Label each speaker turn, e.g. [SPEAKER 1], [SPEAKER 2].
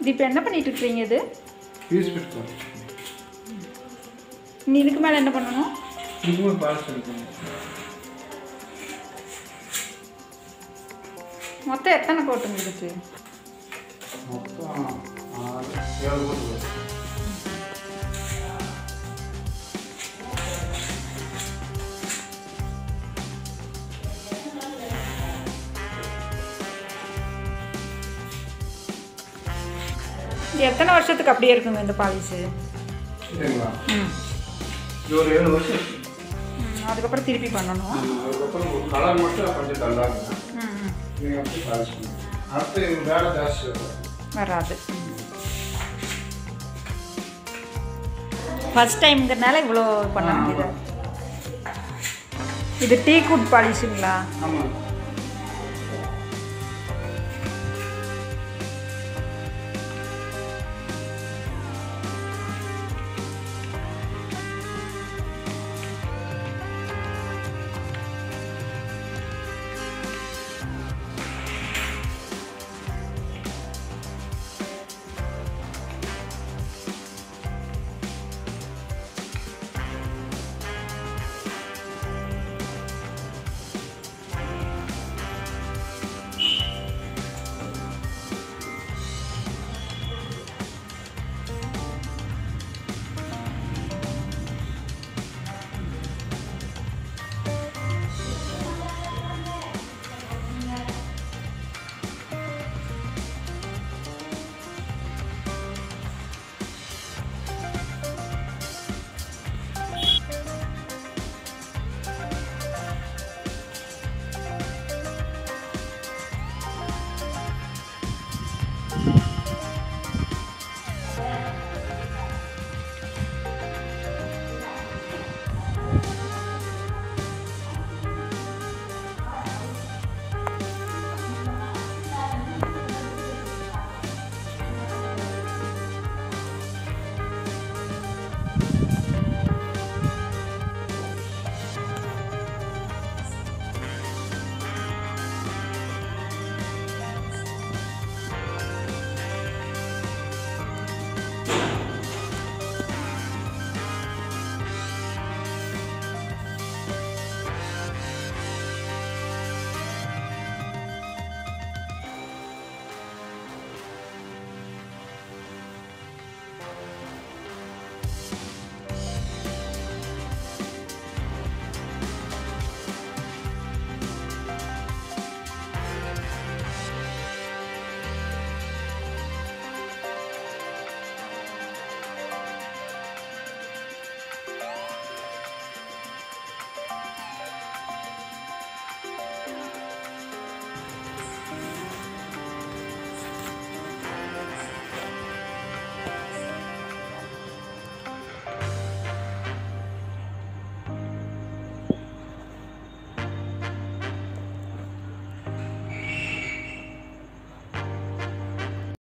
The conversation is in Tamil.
[SPEAKER 1] இது இப்போ என்ன பண்ணிட்டு இருக்கிறீங்க இது
[SPEAKER 2] பீஸ் பிடிக்கும்
[SPEAKER 1] நீ இதுக்கு மேலே என்ன பண்ணணும்
[SPEAKER 2] இதுவும் பாலிஷ் எடுக்கணும்
[SPEAKER 1] மொத்தம் எத்தனை கோட்டுங்க இதுக்கு
[SPEAKER 2] மொத்தம் ஆறு ஏழு கோட்டு வரும்
[SPEAKER 1] இது எத்தனை வருஷத்துக்கு அப்படியே இருக்குங்க இந்த பாலிஷு
[SPEAKER 2] சரிங்களா
[SPEAKER 1] ம்
[SPEAKER 2] இது ஒரு ஏழு வருஷம் இருக்கு.
[SPEAKER 1] ம், அதுக்கப்புறம் திருப்பி பண்ணணும்
[SPEAKER 2] ம், அதுக்கப்புறம் ஒரு கலர் மட்டும் கொஞ்சம் டல்லாக
[SPEAKER 1] ம் ம்
[SPEAKER 2] நீங்கள் அப்படி பாலிஷ் பண்ணுங்க அடுத்து இது வேலை ஜாஸ்தி வரும்
[SPEAKER 1] வராது ஃபஸ்ட் டைம்ங்கிறனால இவ்வளோ பண்ண
[SPEAKER 2] ஆ,
[SPEAKER 1] வேண்டியது இது டீ குட் பாலிஷுங்களா
[SPEAKER 2] ஆமாம்